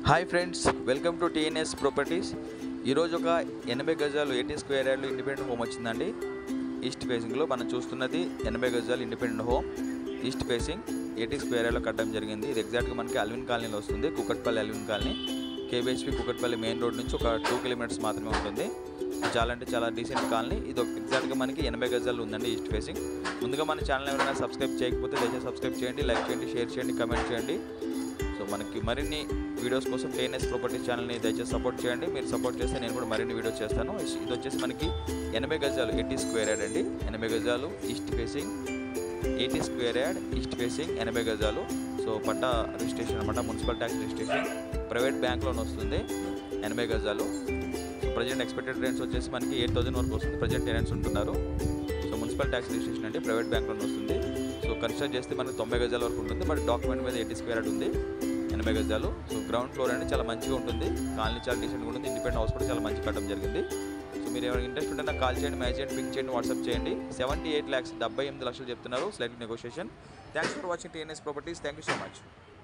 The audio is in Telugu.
hi friends welcome to TNS properties ఈరోజు ఒక ఎనభై గజాలు ఎయిటీ స్క్వేర్ యార్డ్లు ఇండిపెండెంట్ హోమ్ వచ్చిందండి ఈస్ట్ ఫేసింగ్లో మనం చూస్తున్నది ఎనభై గజాలు independent home east facing eighty square యార్డ్లో కట్టడం జరిగింది ఇది ఎగ్జాక్ట్గా మనకి అల్విన్ కాలనీలో వస్తుంది Kukatpally Allwyn colony KBHP Kukatpally main road నుంచి ఒక టూ కిలోమీటర్స్ మాత్రమే ఉంటుంది చాలా అంటే చాలా డీసెంట్ కాలనీ ఇది ఒక ఎగ్జాక్ట్గా మనకి ఎనభై గజాలు ఉందండి ఈస్ట్ ఫేసింగ్ ముందుగా మన ఛానల్ ఎవరైనా సబ్స్క్రైబ్ చేయకపోతే దయచేసి సబ్స్క్రైబ్ చేయండి లైక్ చేయండి షేర్ చేయండి కమెంట్ చేయండి సో మనకి మరిన్ని వీడియోస్ కోసం టీఎన్ఎస్ ప్రాపర్టీస్ ఛానల్ని దయచేసి సపోర్ట్ చేయండి మీరు సపోర్ట్ చేస్తే నేను కూడా మరిన్ని వీడియోస్ చేస్తాను ఇది వచ్చేసి మనకి ఎనభై గజాలు ఎయిటీ స్క్వేర్ యార్డ్ అండి ఎనభై గజాలు east facing eighty square yard east facing ఎనభై గజాలు సో పట్టా రిజిస్ట్రేషన్ అనమాట municipal tax registration private bank loan వస్తుంది ఎనభై గజాలు సో ప్రజెంట్ ఎక్స్పెక్టెడ్ రెంట్స్ వచ్చేసి మనకి ఎయిట్ థౌసండ్ వరకు వస్తుంది ప్రజెంట్ టెనెంట్స్ ఉంటున్నారు సో మున్సిపల్ ట్యాక్స్ రిజిస్ట్రేషన్ అంటే ప్రైవేట్ బ్యాంక్ లోన్ వస్తుంది సో కన్స్ట్రక్ట్ చేస్తే మనకి తొంభై గజాల వరకు ఉంటుంది బట్ డాక్యుమెంట్ మీద ఎయిటీ స్క్వేర్ యార్డ్ ఉంది ఎనభై గజాలు సో గ్రౌండ్ ఫ్లోర్ అనేది చాలా మంచిగా ఉంటుంది కాలనీ చాలా డీసెంట్గా ఉంటుంది ఇండిపెండెంట్ హౌస్ కూడా చాలా మంచి కట్టడం జరిగింది సో మీరు ఎవరైనా ఇంట్రెస్ట్ ఉంటే నాకు కాల్ చేయండి మ్యాచ్ చేయండి పింక్ చేయండి వాట్సాప్ చేయండి సెవెంటీ ఎయిట్ ల్యాక్స్ డెబ్బై ఎనిమిది లక్షలు చెప్తున్నారు slight negotiation thanks for watching TNS properties thank you so much